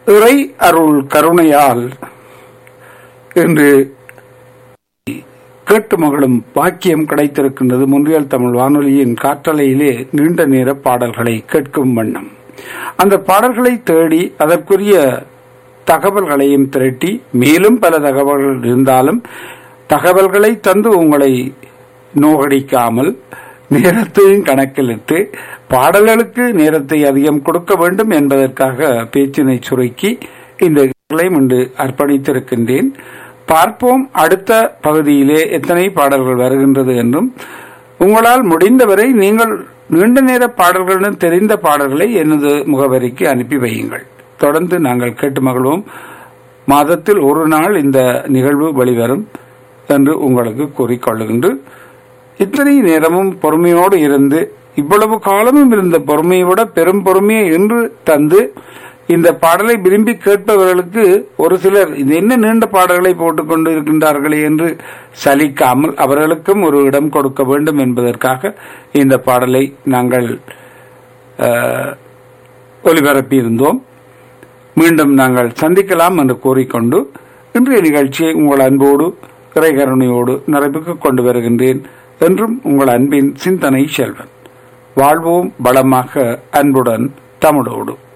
இறை அருள் கருணையால் இன்று கேட்டு மகளும் பாக்கியம் கிடைத்திருக்கின்றது முன்றியல் தமிழ் வானொலியின் காற்றலையிலே நீண்ட நேர பாடல்களை கேட்கும் வண்ணம் அந்த பாடல்களை தேடி அதற்குரிய தகவல்களையும் திரட்டி மேலும் பல தகவல்கள் இருந்தாலும் தகவல்களை தந்து உங்களை நோகடிக்காமல் நேரத்தையும் கணக்கிலிட்டு பாடல்களுக்கு நேரத்தை அதிகம் கொடுக்க வேண்டும் என்பதற்காக பேச்சினை சுருக்கி இந்த இன்று அர்ப்பணித்திருக்கின்றேன் பார்ப்போம் அடுத்த பகுதியிலே எத்தனை பாடல்கள் வருகின்றது என்றும் உங்களால் முடிந்தவரை நீங்கள் நீண்ட நேர பாடல்களுடன் தெரிந்த பாடல்களை எனது முகவரிக்கு அனுப்பி வையுங்கள் தொடர்ந்து நாங்கள் கேட்டு மகிழ்வோம் மாதத்தில் ஒரு நாள் இந்த நிகழ்வு வெளிவரும் என்று உங்களுக்கு கூறிக்கொள்ளுகின்று இத்தனை நேரமும் பொறுமையோடு இருந்து இவ்வளவு காலமும் இருந்த பொறுமையை விட பெரும் பொறுமையை இன்று தந்து இந்த பாடலை விரும்பி கேட்பவர்களுக்கு ஒரு சிலர் இது என்ன நீண்ட பாடல்களை போட்டுக்கொண்டு இருக்கின்றார்களே என்று சலிக்காமல் அவர்களுக்கும் ஒரு இடம் கொடுக்க வேண்டும் என்பதற்காக இந்த பாடலை நாங்கள் ஒலிபரப்பியிருந்தோம் மீண்டும் நாங்கள் சந்திக்கலாம் என்று கூறிக்கொண்டு இன்றைய நிகழ்ச்சியை உங்கள் அன்போடு இறைகருணையோடு நிறைவுக்கு கொண்டு வருகின்றேன் என்றும் உங்கள் அன்பின் சிந்தனை செல்வன் வாழ்வோம் பலமாக அன்புடன் தமிழோடு